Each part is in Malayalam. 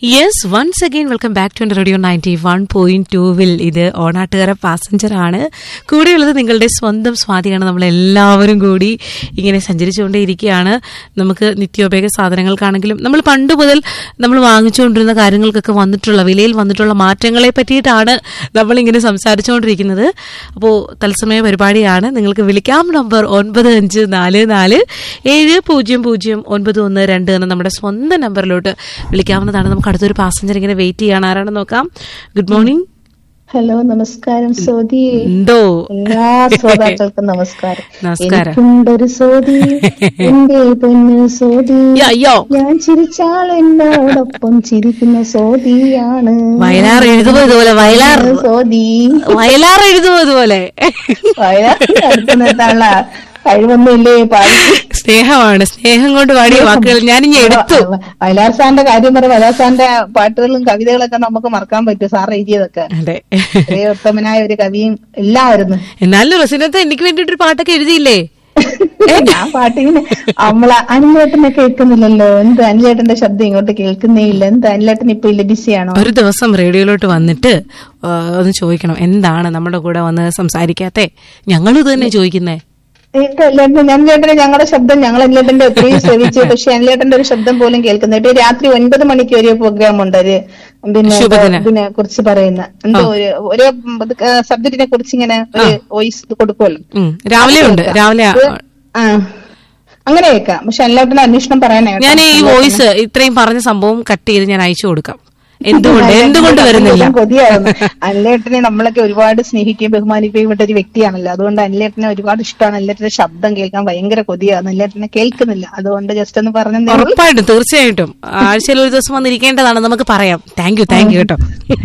Yes once again welcome back to radio ninety one point ടൂവിൽ ഇത് ഓണാട്ടുകര പാസഞ്ചർ ആണ് കൂടെയുള്ളത് നിങ്ങളുടെ സ്വന്തം സ്വാതിയാണ് നമ്മൾ എല്ലാവരും കൂടി ഇങ്ങനെ സഞ്ചരിച്ചുകൊണ്ടേയിരിക്കുകയാണ് നമുക്ക് നിത്യോപയോഗ സാധനങ്ങൾക്കാണെങ്കിലും നമ്മൾ പണ്ട് മുതൽ നമ്മൾ വാങ്ങിച്ചുകൊണ്ടിരുന്ന കാര്യങ്ങൾക്കൊക്കെ വന്നിട്ടുള്ള വിലയിൽ വന്നിട്ടുള്ള മാറ്റങ്ങളെ പറ്റിയിട്ടാണ് നമ്മളിങ്ങനെ സംസാരിച്ചുകൊണ്ടിരിക്കുന്നത് അപ്പോൾ തത്സമയ പരിപാടിയാണ് നിങ്ങൾക്ക് വിളിക്കാം നമ്പർ ഒൻപത് അഞ്ച് നാല് നാല് ഏഴ് പൂജ്യം പൂജ്യം ഒൻപത് ഒന്ന് രണ്ട് എന്ന നമ്മുടെ സ്വന്തം നമ്പറിലോട്ട് വിളിക്കാവുന്നതാണ് നമുക്ക് അടുത്തൊരു പാസഞ്ചർ ഇങ്ങനെ വെയിറ്റ് ചെയ്യാണ് ആരാണെന്ന് നോക്കാം ഗുഡ് മോർണിംഗ് ഹലോ നമസ്കാരം സോദി ഉണ്ടോ എല്ലാ ശ്രോതാക്കൾക്കും നമസ്കാരം നമസ്കാരം. എനിക്കുണ്ടൊരു സോദി എന്റെ പൊന്ന് സോദി യ്യോ, അയ്യോ ഞാൻ ചിരിച്ചാൽ എന്നോടൊപ്പം ചിരിക്കുന്ന സോദിയാണ് വയലാർ എഴുതുമോ ഇതുപോലെ വയലാർ സോദി വയലാർ എഴുതുമോ ഇതുപോലെ വയലാർ അടുത്ത് നിർത്താനുള്ള കഴിവൊന്നുമില്ലേ പാടി സ്നേഹമാണ് സ്നേഹം കൊണ്ട് പാടിയ വാക്കുകൾ ഞാനിങ്ങി എടുത്തു വയലാർ സാറിന്റെ കാര്യം പറ വയലാർ സാറിന്റെ പാട്ടുകളും കവിതകളൊക്കെ നമുക്ക് മറക്കാൻ പറ്റും സാർ എഴുതിയതൊക്കെ അതെ ഒരേ ഉത്തമനായ ഒരു കവിയും എല്ലാമായിരുന്നു എന്നാലും റസിനത്തെ എനിക്ക് വേണ്ടിട്ടൊരു പാട്ടൊക്കെ എഴുതിയില്ലേ ഞാൻ പാട്ടിങ്ങനെ നമ്മളെ അനിലേട്ടനെ കേൾക്കുന്നില്ലല്ലോ എന്ത് അനിലേട്ടന്റെ ശബ്ദം ഇങ്ങോട്ട് കേൾക്കുന്നേ ഇല്ല എന്ത് അനിലേട്ടൻ ഇപ്പൊ ഇല്ല ബിസിയാണോ ഒരു ദിവസം റേഡിയോയിലോട്ട് വന്നിട്ട് ആ, ഒന്ന് ചോദിക്കണം എന്താണ് നമ്മുടെ കൂടെ വന്ന് സംസാരിക്കാത്തെ ഞങ്ങളും ഇത് തന്നെ ചോദിക്കുന്നേ അനിലേട്ടന് ഞങ്ങളുടെ ശബ്ദം ഞങ്ങൾ അനിലേട്ടന്റെ ഒത്തിരി ശ്രമിച്ചു പക്ഷെ അനിലേട്ടന്റെ ഒരു ശബ്ദം പോലും കേൾക്കുന്നില്ല ഇപ്പൊ രാത്രി ഒൻപത് മണിക്ക് ഒരു പ്രോഗ്രാം ഉണ്ട് ഒരു പിന്നെ ശുഭദിനം. ഇതിനെ കുറിച്ച് പറയുന്ന എന്തോ ഒരു ഒരു സബ്ജക്റ്റിനെ കുറിച്ച് ഇങ്ങനെ ഒരു വോയിസ് കൊടുക്കുമല്ലോ ഉം, രാവിലെ ഉണ്ട് രാവിലെ ആ- ആ അങ്ങനെ കേൾക്കാം പക്ഷെ അനിലേട്ടന് അന്വേഷണം പറയാനായിട്ട് ഞാൻ ഈ വോയിസ് ഇത്രയും പറഞ്ഞ സംഭവം കട്ട് ചെയ്ത് ഞാൻ അയച്ചു കൊടുക്കാം എന്തുകൊണ്ട് എന്തുകൊണ്ട് വരുന്നില്ല കൊതിയായിരുന്നു അനിലേട്ടനെ നമ്മളൊക്കെ ഒരുപാട് സ്നേഹിക്കുകയും ബഹുമാനിക്കുകയും വിട്ട ഒരു വ്യക്തിയാണല്ലോ അതുകൊണ്ട് അനിലേട്ടനെ ഒരുപാട് ഇഷ്ടമാണ് അനിലേട്ടന്റെ ശബ്ദം കേൾക്കാൻ ഭയങ്കര കൊതിയാണ് അനിലേട്ടനെ കേൾക്കുന്നില്ല അതുകൊണ്ട് ജസ്റ്റ് ഒന്ന് പറഞ്ഞു ഉറപ്പായിട്ടും തീർച്ചയായിട്ടും ആഴ്ചയിൽ ഒരു ദിവസം വന്നിരിക്കേണ്ടതാണ് നമുക്ക് പറയാം താങ്ക് യു താങ്ക് യു കേട്ടോ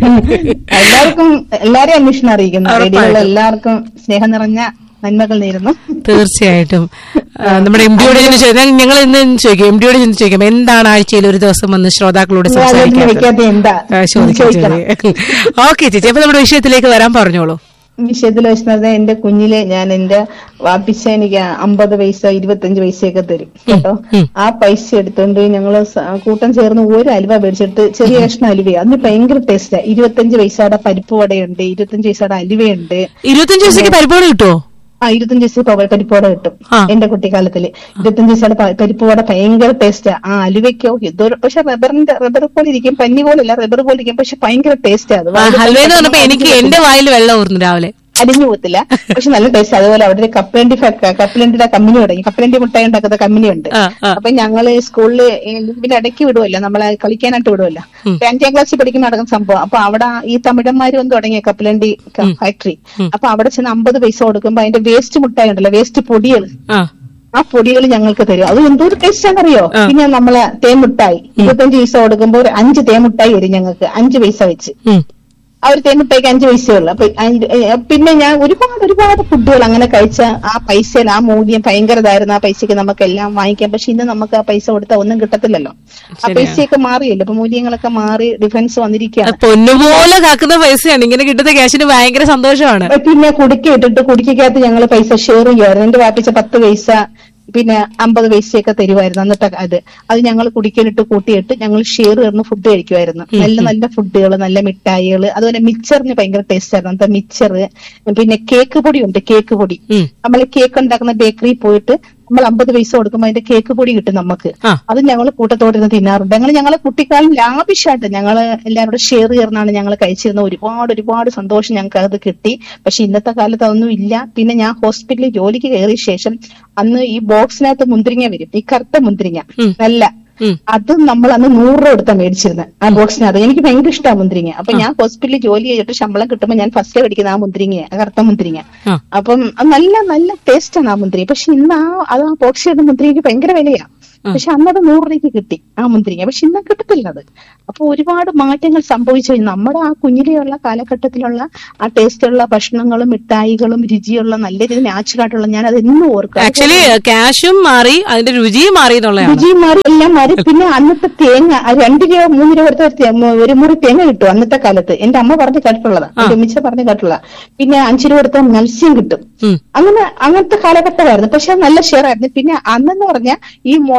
എല്ലാവർക്കും എല്ലാരെയും അന്വേഷണം അറിയിക്കുന്നു റേഡിയോയിലുള്ള എല്ലാവർക്കും സ്നേഹം നിറഞ്ഞ നന്മകൾ നേരുന്നു തീർച്ചയായിട്ടും ആ, നമ്മുടെ എം ഡിയോട് ഞങ്ങൾ ഇന്ന് ചോദിക്കും എം ഡിയോട് ചെന്ന് ചോദിക്കാം എന്താണ് ആഴ്ചയിൽ ഒരു ദിവസം വന്ന് ശ്രോതാക്കളോട് അനിലേട്ടനെ സംസാരിക്കാത്തത് വെക്കാത്ത എന്താ ആ, ചോദിക്കാം ചോദിക്കണം ഓക്കെ ചേച്ചി അപ്പൊ നമ്മുടെ വിഷയത്തിലേക്ക് വരാൻ പറഞ്ഞോളൂ വിഷയത്തിൽ വെച്ചിരുന്നത് എന്റെ കുഞ്ഞിലെ ഞാൻ എന്റെ വാപ്പിച്ച എനിക്ക് അമ്പത് പൈസ ഇരുപത്തഞ്ച് പൈസയൊക്കെ തരും കേട്ടോ ആ പൈസ എടുത്തോണ്ട് ഞങ്ങള് സ- കൂട്ടം ചേർന്ന് ഒരു അലുവ മേടിച്ചിട്ട് ചെറിയ കഷ്ണം അലുവ അതിന് ഭയങ്കര ടേസ്റ്റാ ഇരുപത്തഞ്ച് പൈസയുടെ പരിപ്പ് വടയുണ്ട് ഇരുപത്തഞ്ച് പൈസയുടെ അലുവയുണ്ട് ഇരുപത്തഞ്ച് ദിവസത്തേക്ക് പരിപാടി കിട്ടുമോ ആ ഇരുപത്തഞ്ച് പൈസ പവ- പരിപ്പ് വട കിട്ടും ആ. എന്റെ കുട്ടിക്കാലത്തില് ഇരുപത്തഞ്ച് പൈസയുടെ പ- പരിപ്പ് വട ഭയങ്കര ടേസ്റ്റാ ആ അലുവയ്ക്കോ എന്തോ ഒരു- പക്ഷെ റബ്ബറിന്റെ റബ്ബർ പോലെ ഇരിക്കും പഞ്ഞി പോലല്ല റബ്ബർ പോലെ ഇരിക്കും പക്ഷെ ഭയങ്കര ടേസ്റ്റാ അത് ആ, ഹൽവ എന്ന് പറഞ്ഞപ്പോ എനിക്ക് എന്റെ വായിൽ വെള്ളം ഊർന്നു രാവിലെ അരിഞ്ഞു പോകത്തില്ല പക്ഷെ നല്ല ടേസ്റ്റ് അതുപോലെ അവിടെ ഒരു കപ്പലണ്ടി ഫാക്ടറി കപ്പലണ്ടിയുടെ കമ്പനി തുടങ്ങി കപ്പലണ്ടി മുട്ടായി ഉണ്ടാക്കുന്ന കമ്പനി ഉണ്ട് ആ, ആ. അപ്പൊ ഞങ്ങള് സ്കൂളില് ഇതിന്റെ ഇടയ്ക്ക് വിടുമല്ലോ നമ്മളെ കളിക്കാനായിട്ട് വിടുമല്ലോ അപ്പൊ അഞ്ചാം ക്ലാസ്സിൽ പഠിക്കുന്ന നടക്കുന്ന സംഭവം അപ്പൊ അവിടെ ഈ തമിഴന്മാര് വന്ന് തുടങ്ങിയ കപ്പലണ്ടി ഫാക്ടറി അപ്പൊ അവിടെ ചെന്ന് അമ്പത് പൈസ കൊടുക്കുമ്പോ അതിന്റെ വേസ്റ്റ് മുട്ടായി ഉണ്ടല്ലോ വേസ്റ്റ് പൊടികൾ ആ ആ പൊടികൾ ഞങ്ങൾക്ക് തരും അത് എന്തോരു ടേസ്റ്റ് ആണെന്നറിയോ പിന്നെ നമ്മളെ തേമുട്ടായി ഇരുപത്തഞ്ച് പൈസ കൊടുക്കുമ്പോ ഒരു അഞ്ച് തേമുട്ടായി വരും ഞങ്ങൾക്ക് അഞ്ച് പൈസ വെച്ച് ഉം. ആ ഒരു തേമുട്ടായിക്ക് അഞ്ച് പൈസയേ ഉള്ളൂ അപ്പൊ അഞ്ച് ഏ, പിന്നെ ഞാൻ ഒരുപാട് ഒരുപാട് ഫുഡുകൾ അങ്ങനെ കഴിച്ച ആ പൈസയിൽ ആ മൂല്യം ഭയങ്കര ഇതായിരുന്നു ആ പൈസക്ക് നമുക്ക് എല്ലാം വാങ്ങിക്കാം പക്ഷെ ഇന്ന് നമുക്ക് ആ പൈസ കൊടുത്താൽ ഒന്നും കിട്ടത്തില്ലല്ലോ ആ പൈസയൊക്കെ മാറിയല്ലോ ഇപ്പൊ മൂല്യങ്ങളൊക്കെ മാറി ഡിഫറൻസ് വന്നിരിക്കുകയാണ് പൊന്നുപോലെ കാക്കുന്ന പൈസയാണ് ഇങ്ങനെ കിട്ടുന്ന ക്യാഷിന് ഭയങ്കര സന്തോഷമാണ് പിന്നെ കുടുക്കി ഇട്ടിട്ട് കുടുക്കിക്കകത്ത് ഞങ്ങൾ പൈസ ഷെയർ ചെയ്യുമായിരുന്നു എന്റെ വാപ്പിച്ച പത്ത് പൈസ പിന്നെ അമ്പത് പൈസയൊക്കെ തരുമായിരുന്നു അന്നത്തെ അത് അത് ഞങ്ങൾ കുടിക്കലിട്ട് കൂട്ടിയിട്ട് ഞങ്ങൾ ഷെയർ ചേർന്ന് ഫുഡ് കഴിക്കുമായിരുന്നു നല്ല നല്ല ഫുഡുകൾ നല്ല മിഠായികൾ അതുപോലെ മിച്ചറിന് ഭയങ്കര ടേസ്റ്റ് ആയിരുന്നു അന്നത്തെ മിച്ചർ പിന്നെ കേക്ക് പൊടി ഉണ്ട് കേക്ക് പൊടി ഉം. നമ്മൾ കേക്ക് ഉണ്ടാക്കുന്ന ബേക്കറിയിൽ പോയിട്ട് നമ്മൾ അമ്പത് പൈസ കൊടുക്കുമ്പോൾ അതിന്റെ കേക്ക് പൊടി കിട്ടും നമുക്ക് ആ. അത് ഞങ്ങൾ കൂട്ടത്തോടിരുന്ന് തിന്നാറുണ്ട് അങ്ങനെ ഞങ്ങളെ കുട്ടിക്കാലം ലാവിഷായിട്ട് ഞങ്ങള് എല്ലാവരോടും ഷെയർ ചേർന്നാണ് ഞങ്ങൾ കഴിച്ചിരുന്നത് ഒരുപാട് ഒരുപാട് സന്തോഷം ഞങ്ങൾക്ക് അത് കിട്ടി പക്ഷെ ഇന്നത്തെ കാലത്ത് അതൊന്നും ഇല്ല പിന്നെ ഞാൻ ഹോസ്പിറ്റലിൽ ജോലിക്ക് കയറിയ ശേഷം അന്ന് ഈ ബോക്സിനകത്ത് മുന്തിരിങ്ങ വരും ഈ കറുത്ത മുന്തിരിങ്ങ ഉം. നല്ല ഉം. അത് നമ്മൾ അന്ന് നൂറ് രൂപ കൊടുത്താ മേടിച്ചിരുന്നത് ആ ബോക്സിനകത്ത് എനിക്ക് ഭയങ്കര ഇഷ്ടമാണ് മുന്തിരിങ്ങ അപ്പൊ ഞാൻ ഹോസ്പിറ്റലിൽ ജോലി ചെയ്തിട്ട് ശമ്പളം കിട്ടുമ്പോൾ ഞാൻ ഫസ്റ്റ് മേടിക്കുന്ന ആ മുന്തിരിങ്ങ ആ കറുത്ത മുന്തിരിങ്ങ ആ. അപ്പം അത് നല്ല നല്ല ടേസ്റ്റ് ആണ് ആ മുന്തിരി പക്ഷെ ഇന്ന് ആ അത് ആ ബോക്സ് ചെയ്ത മുന്തിരിക്ക് ഭയങ്കര വിലയാ പക്ഷെ അന്നത് നൂറ് രൂപയ്ക്ക് കിട്ടി ആ മുന്തിരിങ്ങ പക്ഷെ ഇന്ന് കിട്ടത്തില്ല അത് അപ്പൊ ഒരുപാട് മാറ്റങ്ങൾ സംഭവിച്ചു കഴിഞ്ഞു. നമ്മുടെ ആ കുഞ്ഞിലെയുള്ള കാലഘട്ടത്തിലുള്ള ആ ടേസ്റ്റുള്ള ഭക്ഷണങ്ങളും മിഠായികളും രുചിയുള്ള നല്ല രീതിയിൽ നാച്ചുറായിട്ടുള്ള ഞാൻ അത് എന്നും ഓർക്കും ആക്ച്വലി ക്യാഷും മാറി അതിന്റെ രുചിയും മാറി എന്നുള്ളതാണ് രുചി മാറി എല്ലാം മാറി പിന്നെ അന്നത്തെ തേങ്ങ ആ രണ്ട് രൂപ മൂന്ന് രൂപ കൊടുത്ത ഒരു തേ- മ- ഒരു മുറി തേങ്ങ കിട്ടും അന്നത്തെ കാലത്ത് എന്റെ അമ്മ പറഞ്ഞു കേട്ടിട്ടുള്ളതാ എന്റെ ഉമ്മിച്ച പറഞ്ഞു കേട്ടിട്ടുള്ള പിന്നെ അഞ്ചു രൂപ കൊടുത്ത മത്സ്യം കിട്ടും ഉം. അങ്ങനെ അങ്ങനത്തെ കാലഘട്ടമായിരുന്നു പക്ഷെ അത് നല്ല ഷെയർ ആയിരുന്നു പിന്നെ അന്നെന്ന് പറഞ്ഞാൽ ഈ മുളക്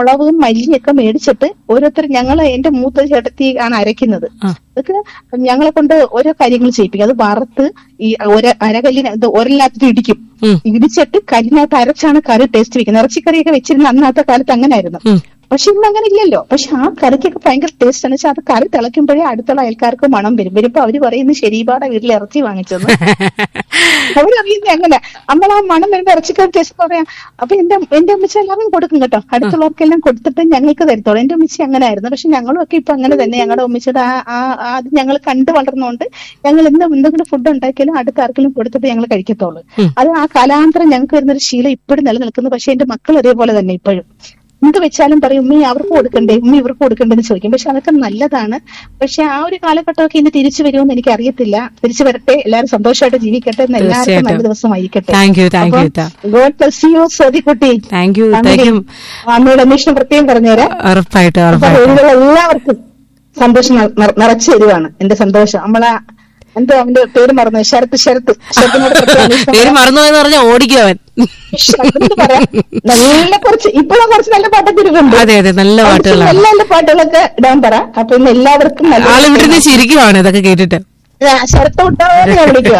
മുളകും മല്ലിയൊക്കെ മേടിച്ചിട്ട് ഓരോരുത്തർ ഞങ്ങള് എന്റെ മൂത്ത ചേട്ടത്തി ആണ് അരയ്ക്കുന്നത് ആ. അതൊക്കെ ഞങ്ങളെ കൊണ്ട് ഓരോ കാര്യങ്ങൾ ചെയ്യിപ്പിക്കും അത് വറുത്ത് ഈ ഒരു അരകല്ലിന് ഇത് ഒരലിനകത്ത് ഇടിക്കും ഉം. ഇടിച്ചിട്ട് കല്ലിനകത്ത് അരച്ചാണ് കറി ടേസ്റ്റ് വെക്കുന്നത് ഇറച്ചിക്കറിയൊക്കെ വെച്ചിരുന്ന അന്നത്തെ കാലത്ത് അങ്ങനെ ആയിരുന്നു ഉം. പക്ഷെ ഇന്ന് അങ്ങനെ ഇല്ലല്ലോ പക്ഷെ ആ കറിക്കൊക്കെ ഭയങ്കര ടേസ്റ്റ് എന്ന് വെച്ചാൽ അത് കറി തിളയ്ക്കുമ്പോഴേ അടുത്തുള്ള അയൽക്കാർക്ക് മണം വരും വരുമ്പോ അവര് പറയുന്നത് ശരീപാടെ വീട്ടിൽ ഇറച്ചി വാങ്ങിച്ചെന്ന് അവരറിയുന്നത് അങ്ങനെ നമ്മൾ ആ മണം വരുമ്പോ ഇറച്ചിക്കറി ടേസ്റ്റ് പറയാം അപ്പൊ എന്റെ എന്റെ അമ്മച്ചി എല്ലാവരും കൊടുക്കും കേട്ടോ അടുത്തുള്ളവർക്കെല്ലാം കൊടുത്തിട്ട് ഞങ്ങൾക്ക് തരത്തോളൂ എന്റെ അമ്മച്ചി അങ്ങനെ ആയിരുന്നു പക്ഷെ ഞങ്ങളും ഒക്കെ ഇപ്പൊ അങ്ങനെ തന്നെ ഞങ്ങളുടെ അമ്മച്ചിയുടെ ആ ആ ആ അത് ഞങ്ങൾ കണ്ടു വളർന്നുകൊണ്ട് ഞങ്ങൾ എന്ത് എന്തെങ്കിലും ഫുഡ് ഉണ്ടാക്കിയാലും അടുത്ത ആർക്കെങ്കിലും കൊടുത്തിട്ട് ഞങ്ങൾ കഴിക്കത്തുള്ളൂ അത് ആ കാലാന്തരം ഞങ്ങൾക്ക് വരുന്നൊരു ശീലം ഇപ്പോഴും നിലനിൽക്കുന്നു പക്ഷെ എന്റെ മക്കൾ ഒരേപോലെ തന്നെ ഇപ്പോഴും എന്ത് വെച്ചാലും പറയും ഉമ്മി അവർക്ക് കൊടുക്കണ്ടേ ഉമ്മി ഇവർക്ക് കൊടുക്കണ്ടേ എന്ന് ചോദിക്കും പക്ഷെ അതൊക്കെ നല്ലതാണ് പക്ഷെ ആ ഒരു കാലഘട്ടമൊക്കെ ഇനി തിരിച്ചു വരുമെന്ന് എനിക്ക് അറിയത്തില്ല തിരിച്ചു വരട്ടെ എല്ലാവരും സന്തോഷമായിട്ട് ജീവിക്കട്ടെ എന്ന് എല്ലാവർക്കും നല്ല ദിവസമായിരിക്കട്ടെ thank you thank you God bless you സോദിക്കുട്ടി താങ്ക് യു താങ്ക് യു അമ്മയുടെ അന്വേഷണം പ്രത്യേകം പറഞ്ഞുതരാം ഉറപ്പായിട്ടും അപ്പൊ ഉറപ്പായിട്ടും ഇതിലുള്ള എല്ലാവർക്കും സന്തോഷം ന- നിറ- നിറച്ചു തരുവാണ് എന്റെ സന്തോഷം നമ്മളെ എന്തോ അവന്റെ പേര് മറന്നു ശരത്ത് ശരത്ത് ശരത്തിനോട് പ്രത്യേകം അന്വേഷണം പേര് മറന്നുപോയെന്ന് പറഞ്ഞാൽ ഓടിക്കും അവൻ ശരത്തിനോട് പറയാം നല്ല കുറച്ച് ഇപ്പോഴും കുറച്ച് നല്ല പാട്ടൊക്കെ ഇരിക്കുന്നുണ്ട് അതെ അതെ നല്ല കുറച്ച് പാട്ടുകളാണ് നല്ല നല്ല പാട്ടുകളൊക്കെ ഇടാൻ പറ അപ്പൊ ഇന്ന് എല്ലാവർക്കും നല്ല ആള് ഇവിടെ നിന്ന് ചിരിക്കുവാണ് ഇതൊക്കെ കേട്ടിട്ട് ആ, ശരത്ത് വിട്ടോന്ന് ഞാൻ വിളിക്കുക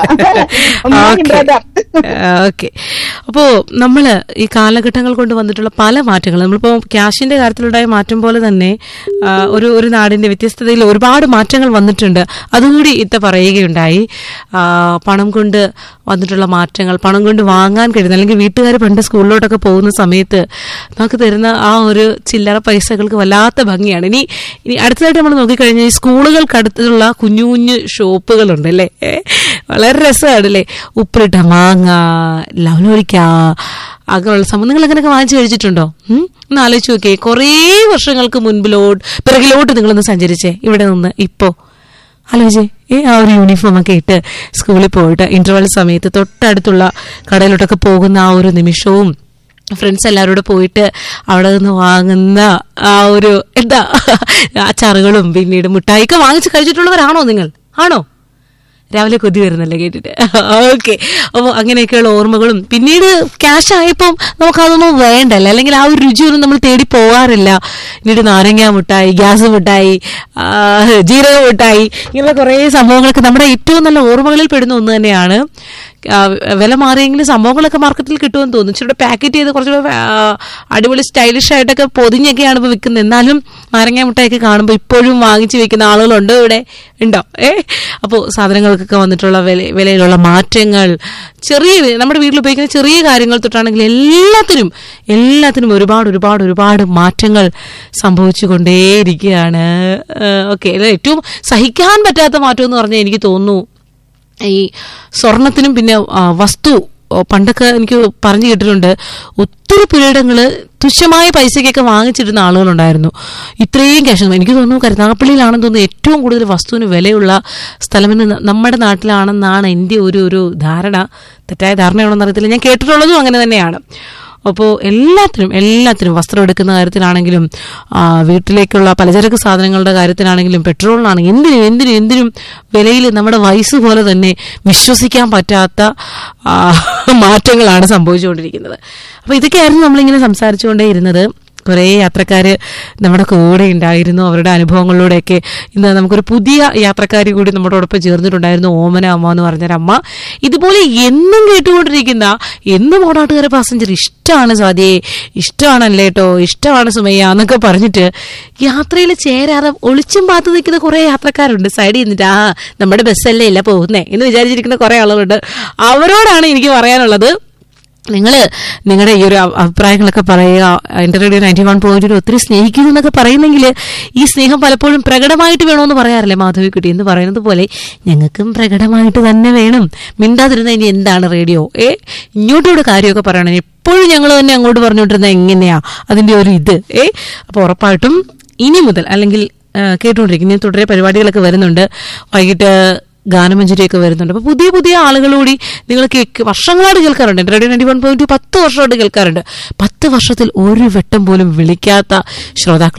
ഓക്കെ ബ്രദർ ഓക്കെ അപ്പോ നമ്മള് ഈ കാലഘട്ടങ്ങൾ കൊണ്ട് വന്നിട്ടുള്ള പല മാറ്റങ്ങൾ നമ്മളിപ്പോ ക്യാഷിന്റെ കാര്യത്തിലുണ്ടായ മാറ്റം പോലെ തന്നെ ആ, ഒരു ഒരു നാടിന്റെ വ്യത്യസ്തതയിൽ ഒരുപാട് മാറ്റങ്ങൾ വന്നിട്ടുണ്ട് അതുകൂടി ഇത്ത പറയുകയുണ്ടായി ആ, പണം കൊണ്ട് വന്നിട്ടുള്ള മാറ്റങ്ങൾ പണം കൊണ്ട് വാങ്ങാൻ കഴിയുന്ന അല്ലെങ്കിൽ വീട്ടുകാർ പണ്ട് സ്കൂളിലോട്ടൊക്കെ പോകുന്ന സമയത്ത് നമുക്ക് തരുന്ന ആ ഒരു ചില്ലറ പൈസകൾക്ക് വല്ലാത്ത ഭംഗിയാണ് ഇനി ഇനി അടുത്തതായിട്ട് നമ്മൾ നോക്കിക്കഴിഞ്ഞാൽ ഈ സ്കൂളുകൾക്കടുത്തുള്ള കുഞ്ഞു കുഞ്ഞു ഷോപ്പുകളുണ്ട് അല്ലേ ഏ, വളരെ രസമാണ് അല്ലേ ഉപ്പിട്ട മാങ്ങ ലവലോലിക്ക അങ്ങനെയുള്ള സംഭവം നിങ്ങൾ അങ്ങനെയൊക്കെ വാങ്ങിച്ചു കഴിച്ചിട്ടുണ്ടോ ഉം? ഒന്ന് ആലോചിച്ച് നോക്കിയേ കുറേ വർഷങ്ങൾക്ക് മുൻപിലോട്ട് പിറകിലോട്ട് നിങ്ങളൊന്ന് സഞ്ചരിച്ചേ ഇവിടെ നിന്ന് ഇപ്പോ ആലോചിച്ചേ ഏ ആ ഒരു യൂണിഫോം ഒക്കെ ഇട്ട് സ്കൂളിൽ പോയിട്ട് ഇന്റർവെൽ സമയത്ത് തൊട്ടടുത്തുള്ള കടയിലോട്ടൊക്കെ പോകുന്ന ആ ഒരു നിമിഷവും ഫ്രണ്ട്സ് എല്ലാവരോടും പോയിട്ട് അവിടെ നിന്ന് വാങ്ങുന്ന ആ ഒരു എന്താ അച്ചാറുകളും പിന്നീട് മിഠായിയൊക്കെ വാങ്ങിച്ച് കഴിച്ചിട്ടുള്ളവരാണോ നിങ്ങൾ ആണോ രാവിലെ കൊതി വരുന്നല്ലേ കേട്ടിട്ട് ഓക്കെ അപ്പോൾ അങ്ങനെയൊക്കെയുള്ള ഓർമ്മകളും പിന്നീട് ക്യാഷ് ആയപ്പം നമുക്കതൊന്നും വേണ്ടല്ല അല്ലെങ്കിൽ ആ ഒരു രുചിയൊന്നും നമ്മൾ തേടി പോകാറില്ല പിന്നീട് നാരങ്ങ മിഠായി ഗ്യാസ് മിഠായി ആ, ജീരക മിഠായി ഇങ്ങനെയുള്ള കുറേ സംഭവങ്ങളൊക്കെ നമ്മുടെ ഏറ്റവും നല്ല ഓർമ്മകളിൽ പെടുന്ന ഒന്ന് തന്നെയാണ് ആ, വില മാറിയെങ്കിലും സംഭവങ്ങളൊക്കെ മാർക്കറ്റിൽ കിട്ടുമെന്ന് തോന്നുന്നു ഇച്ചിരി പാക്കറ്റ് ചെയ്ത് കുറച്ചുകൂടെ ആ, അടിപൊളി സ്റ്റൈലിഷ് ആയിട്ടൊക്കെ പൊതിഞ്ഞൊക്കെയാണ് ഇപ്പോൾ വിൽക്കുന്നത് എന്നാലും നാരങ്ങ മിഠായിയൊക്കെ കാണുമ്പോൾ ഇപ്പോഴും വാങ്ങിച്ച് വെക്കുന്ന ആളുകളുണ്ടോ ഇവിടെ ഉണ്ടോ ഏ അപ്പോൾ സാധനങ്ങൾക്കൊക്കെ വന്നിട്ടുള്ള വില വിലയിലുള്ള മാറ്റങ്ങൾ ചെറിയ നമ്മുടെ വീട്ടിൽ ഉപയോഗിക്കുന്ന ചെറിയ കാര്യങ്ങൾ തൊട്ടാണെങ്കിൽ എല്ലാത്തിനും എല്ലാത്തിനും ഒരുപാട് ഒരുപാട് ഒരുപാട് മാറ്റങ്ങൾ സംഭവിച്ചുകൊണ്ടേയിരിക്കുകയാണ് ഓക്കെ ഏറ്റവും സഹിക്കാൻ പറ്റാത്ത മാറ്റം എന്ന് പറഞ്ഞാൽ എനിക്ക് തോന്നുന്നു ഈ സ്വർണത്തിനും പിന്നെ ആ, വസ്തു ഓ, പണ്ടൊക്കെ എനിക്ക് പറഞ്ഞു കേട്ടിട്ടുണ്ട് ഒത്തിരി പുരയിടങ്ങള് തുച്ഛമായ പൈസയ്ക്കൊക്കെ വാങ്ങിച്ചിരുന്ന ആളുകളുണ്ടായിരുന്നു ഇത്രയും ക്യാഷ് എനിക്ക് തോന്നുന്നു കരുനാഗപ്പള്ളിയിലാണെന്ന് തോന്നുന്നു ഏറ്റവും കൂടുതൽ വസ്തുവിന് വിലയുള്ള സ്ഥലമെന്ന് ന- നമ്മുടെ നാട്ടിലാണെന്നാണ് എൻ്റെ ഒരു ഒരു ധാരണ തെറ്റായ ധാരണയാണെന്ന് അറിയത്തില്ല ഞാൻ കേട്ടിട്ടുള്ളതും അങ്ങനെ തന്നെയാണ് അപ്പോൾ എല്ലാത്തിനും എല്ലാത്തിനും വസ്ത്രം എടുക്കുന്ന കാര്യത്തിലാണെങ്കിലും ആ, വീട്ടിലേക്കുള്ള പലചരക്ക് സാധനങ്ങളുടെ കാര്യത്തിലാണെങ്കിലും പെട്രോളിനാണെങ്കിലും എന്തിനും എന്തിനും എന്തിനും വിലയിൽ നമ്മുടെ വയസ്സ് പോലെ തന്നെ വിശ്വസിക്കാൻ പറ്റാത്ത ആ, മാറ്റങ്ങളാണ് സംഭവിച്ചുകൊണ്ടിരിക്കുന്നത് അപ്പോൾ ഇതൊക്കെയായിരുന്നു നമ്മളിങ്ങനെ സംസാരിച്ചുകൊണ്ടേ ഇരുന്നത് കുറേ യാത്രക്കാര് നമ്മുടെ കൂടെ ഉണ്ടായിരുന്നു അവരുടെ അനുഭവങ്ങളിലൂടെയൊക്കെ ഇന്ന് നമുക്കൊരു പുതിയ യാത്രക്കാരി കൂടി നമ്മളോടൊപ്പം ചേർന്നിട്ടുണ്ടായിരുന്നു ഓമന അമ്മ എന്ന് പറഞ്ഞൊരമ്മ ഇതുപോലെ എന്നും കേട്ടുകൊണ്ടിരിക്കുന്ന എന്നും ഓടാട്ടുകാരെ പാസഞ്ചർ ഇഷ്ടമാണ് സാധ്യേ ഇഷ്ടമാണല്ലേ കേട്ടോ ഇഷ്ടമാണ് സുമയ്യ എന്നൊക്കെ പറഞ്ഞിട്ട് യാത്രയിൽ ചേരാതെ ഒളിച്ചും പാത്ത് നിൽക്കുന്ന കുറേ യാത്രക്കാരുണ്ട് സൈഡിൽ നിന്നിട്ട് ആ നമ്മുടെ ബസ്സല്ലേ ഇല്ല പോകുന്നേ എന്ന് വിചാരിച്ചിരിക്കുന്ന കുറേ ആളുകളുണ്ട് അവരോടാണ് എനിക്ക് പറയാനുള്ളത് നിങ്ങൾ നിങ്ങളുടെ ഈ ഒരു അ- അഭിപ്രായങ്ങളൊക്കെ പറയുക എൻ്റെ റേഡിയോ നയൻറ്റി വൺ പോയിന്റ് ഒത്തിരി സ്നേഹിക്കുന്നു എന്നൊക്കെ പറയുന്നെങ്കിൽ ഈ സ്നേഹം പലപ്പോഴും പ്രകടമായിട്ട് വേണമെന്ന് പറയാറില്ലേ മാധവിക്കുട്ടി എന്ന് പറയുന്നത് പോലെ ഞങ്ങൾക്കും പ്രകടമായിട്ട് തന്നെ വേണം മിണ്ടാതിരുന്ന ഇനി എന്താണ് റേഡിയോ ഏ ഇങ്ങോട്ടൂടെ കാര്യമൊക്കെ പറയണം എപ്പോഴും ഞങ്ങൾ തന്നെ അങ്ങോട്ട് പറഞ്ഞുകൊണ്ടിരുന്ന എങ്ങനെയാ അതിൻ്റെ ഒരു ഇത് ഏ അപ്പോൾ ഉറപ്പായിട്ടും ഇനി മുതൽ അല്ലെങ്കിൽ ആ, കേട്ടുകൊണ്ടിരിക്കും ഇനി തുടരെ പരിപാടികളൊക്കെ വരുന്നുണ്ട് വൈകിട്ട് ഗാനമഞ്ജരിയൊക്കെ വരുന്നുണ്ട് അപ്പൊ പുതിയ പുതിയ ആളുകളൂടി നിങ്ങൾ കേക്ക് വർഷങ്ങളായിട്ട് കേൾക്കാറുണ്ട് എൻ്റെ റേഡിയോ നയൻറ്റി വൺ പോയിന്റ് പത്ത് വർഷമായിട്ട് കേൾക്കാറുണ്ട് പത്ത് വർഷത്തിൽ ഒരു വട്ടം പോലും വിളിക്കാത്ത ശ്രോതാക്കൾ